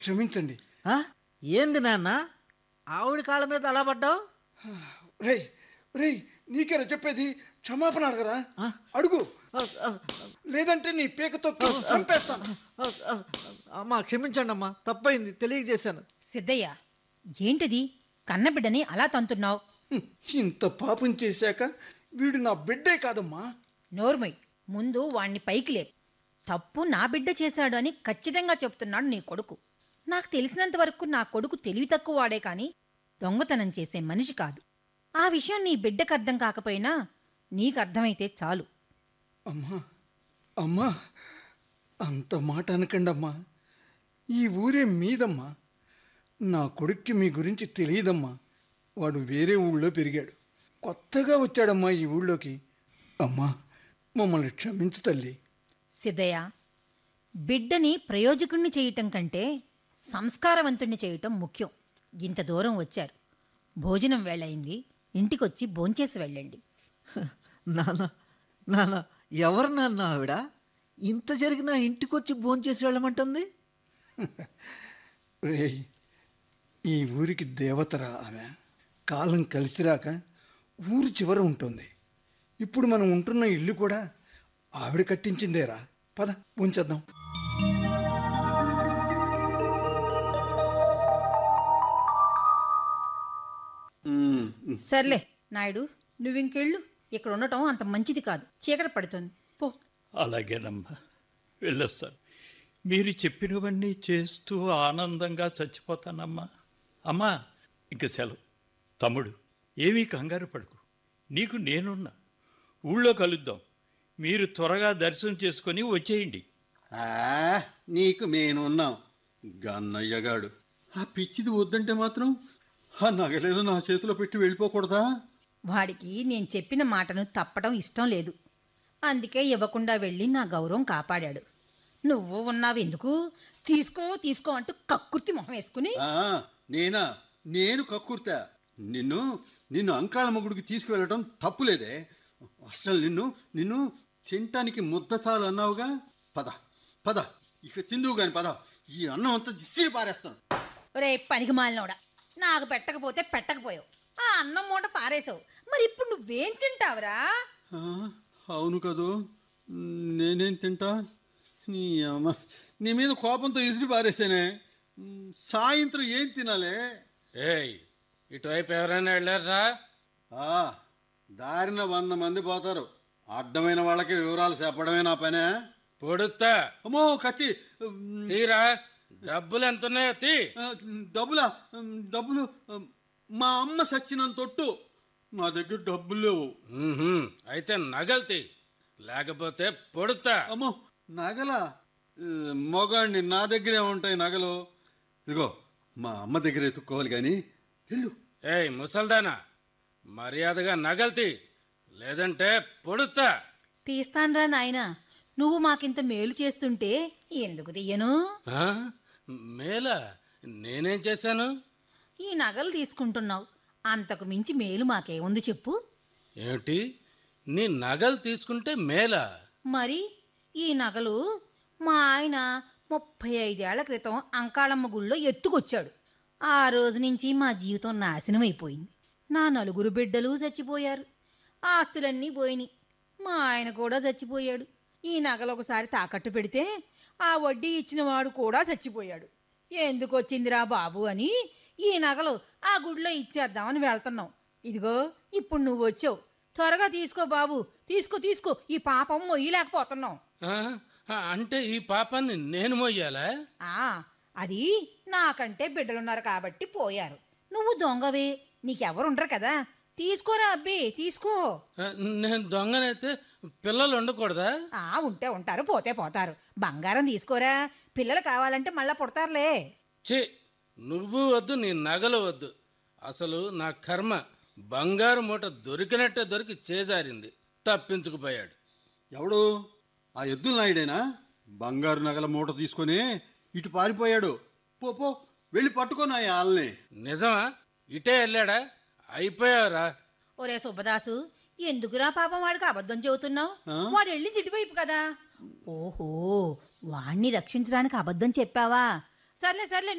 క్షమించండి ఆ? ఏంది నాన్న ఆవిడ కాళ్ళ మీద అలా పడ్డావు రేయ్ రేయ్ నీకేరా చెప్పేది క్షమాపణ అడగరా ఆ? అడుగు ఆ, ఆ, లేదంటే నీ పీకతో తోసి చంపేస్తాను ఆ, ఆ, అమ్మా క్షమించండి అమ్మా తప్పైంది తెలియజేశాను సిద్ధయ్య ఏంటిది కన్నబిడ్డని అలా తంతున్నావు హ్మ్, ఇంత పాపం చేశాక వీడు నా బిడ్డే కాదమ్మా నోర్మయ్ ముందు వాణ్ణి పైకి లేపు తప్పు నా బిడ్డ చేశాడు అని ఖచ్చితంగా చెప్తున్నాడు నీ కొడుకు నాకు తెలిసినంత వరకు నా కొడుకు తెలివి తక్కువ వాడే కాని దొంగతనం చేసే మనిషి కాదు ఆ విషయం నీ బిడ్డకు అర్థం కాకపోయినా నీకు అర్థమైతే చాలు అమ్మా అమ్మా అంత మాట అనకండమ్మా ఈ ఊరే మీదమ్మా నా కొడుక్కి మీ గురించి తెలియదమ్మా వాడు వేరే ఊళ్ళో పెరిగాడు కొత్తగా వచ్చాడమ్మా ఈ ఊళ్ళోకి అమ్మా మమ్మల్ని క్షమించు తల్లి సిద్ధయ్య బిడ్డని ప్రయోజకుణ్ణి చేయటం కంటే సంస్కారవంతుణ్ణి చేయటం ముఖ్యం ఇంత దూరం వచ్చారు భోజనం వేళయింది ఇంటికొచ్చి భోంచేసి వెళ్ళండి నాన్న నాన్న ఎవరు నాన్న ఆవిడ ఇంత జరిగినా ఇంటికొచ్చి భోంచేసి వెళ్ళమంటుంది రేయ్ ఈ ఊరికి దేవతరా ఆమె కాలం కలిసిరాక ఊరు చివర ఉంటుంది ఇప్పుడు మనం ఉంటున్న ఇల్లు కూడా ఆవిడ కట్టించిందేరా పద ఉంచేద్దాం సర్లే నాయుడు నువ్వింకెళ్ళు ఇక్కడ ఉండటం అంత మంచిది కాదు చీకటి పడుతుంది పో అలాగేనమ్మా వెళ్ళొస్తాను మీరు చెప్పినవన్నీ చేస్తూ ఆనందంగా చచ్చిపోతానమ్మా అమ్మా ఇంక సెలవు తమ్ముడు ఏమీ కంగారు పడుకు నీకు నేనున్నా ఊళ్ళో కలుద్దాం మీరు త్వరగా దర్శనం చేసుకొని వచ్చేయండి ఆ, నీకు మేనున్నాం గన్నయ్యగాడు ఆ పిచ్చిది వద్దంటే మాత్రం ఆ నగలేదో నా చేతిలో పెట్టి వెళ్ళిపోకూడదా వాడికి నేను చెప్పిన మాటను తప్పడం ఇష్టం లేదు అందుకే ఇవ్వకుండా వెళ్ళి నా గౌరవం కాపాడాడు నువ్వు ఉన్నావు ఎందుకు తీసుకో తీసుకో అంటూ కక్కుర్తి మొహం వేసుకుని ఆ, నేనా నేను కక్కుర్తా నిన్ను నిన్ను అంకాళ మొగుడికి తీసుకువెళ్ళడం తప్పులేదే అసలు నిన్ను నిన్ను తినటానికి ముద్ద చాలు అన్నావుగా పద పద ఇక తిందువు గాని పద ఈ అన్నం అంతా ఇసిరి పారేస్తాను రే పనికి మాలినోడా నాకు పెట్టకపోతే పెట్టకపోయావు ఆ అన్నం మూట పారేసావు మరి ఇప్పుడు నువ్వేం తింటావురా ఆ, అవును కదూ నేనేం తింటా నీ అమ్మ నీ మీద కోపంతో ఇసిరి పారేసానే ఉమ్, సాయంత్రం ఏం తినాలే ఏయ్ ఇటువైపు ఎవరైనా వెళ్ళారా ఆ, దారిన వంద మంది పోతారు అడ్డమైన వాళ్ళకి వివరాలు చెప్పడమే నా పనే పొడుతా అమ్మో కత్తి ఉమ్, తీరా డబ్బులు ఎంత ఉన్నాయో తీ ఆ, డబ్బులా ఉమ్, డబ్బులు ఉమ్, మా అమ్మ సచ్చినంత తొట్టు నా దగ్గర డబ్బులు లేవు ఉహుం, అయితే నగలు తీ లేకపోతే పొడుతా అమ్మో నగల మొగాండి నా దగ్గరే ఉంటాయి నగలు ఇదిగో మా అమ్మ దగ్గర ఎత్తుక్కోవాలి కానీ వెళ్ళు ఏయ్ ముసల్దానా మర్యాదగా నగలు తీ లేదంటే పొడుతా తీస్తాన్రా నాయనా నువ్వు మాకింత మేలు చేస్తుంటే ఎందుకు తీయను ఆ? మేలా నేనేం చేశాను ఈ నగలు తీసుకుంటున్నావు అంతకు మించి మేలు మాకేముంది చెప్పు ఏమిటి నీ నగలు తీసుకుంటే మేలా మరి ఈ నగలు మా ఆయన ముప్పై ఐదేళ్ల క్రితం అంకాళమ్మ గుళ్ళో ఎత్తుకొచ్చాడు ఆ రోజు నుంచి మా జీవితం నాశనం అయిపోయింది నా నలుగురు బిడ్డలు చచ్చిపోయారు ఆస్తులన్నీ పోయినాయి మా ఆయన కూడా చచ్చిపోయాడు ఈ నగలు ఒకసారి తాకట్టు పెడితే ఆ వడ్డీ ఇచ్చిన వాడు కూడా చచ్చిపోయాడు ఎందుకు వచ్చిందిరా బాబు అని ఈ నగలు ఆ గుడిలో ఇచ్చేద్దామని వెళ్తున్నాం ఇదిగో ఇప్పుడు నువ్వు వచ్చావు త్వరగా తీసుకో బాబు తీసుకో తీసుకో ఈ పాపం మొయ్యలేకపోతున్నాం ఆ? ఆ, అంటే ఈ పాపాన్ని నేను మొయ్యాలా ఆ అది నాకంటే బిడ్డలున్నారు కాబట్టి పోయారు నువ్వు దొంగవే నీకెవరుండరు కదా తీసుకోరా అబ్బి తీసుకో ఆ, నేను దొంగనైతే పిల్లలు ఉండకూడదా ఆ ఉంటే ఉంటారు పోతే పోతారు బంగారం తీసుకోరా పిల్లలు కావాలంటే మళ్ళా పుడతారులే ఛీ నువ్వు వద్దు నీ నగలు వద్దు అసలు నా కర్మ బంగారు మూట దొరికినట్టే దొరికి చేజారింది తప్పించుకుపోయాడు ఎవడు ఆ ఎద్దుల నాయుడేనా బంగారు నగల మూట తీసుకొని ఇటు పారిపోయాడు పో పో వెళ్ళి పట్టుకొని ఆ ఆల్ని నిజమా ఇటే వెళ్ళాడా అయిపోయావురా ఒరే సుబ్బదాసు ఎందుకురా పాపం వాడికి అబద్ధం చెబుతున్నావు ఆ? వాడు వెళ్ళి ఇటువైపు కదా ఓహో వాణ్ణి రక్షించడానికి అబద్ధం చెప్పావా సర్లే సర్లే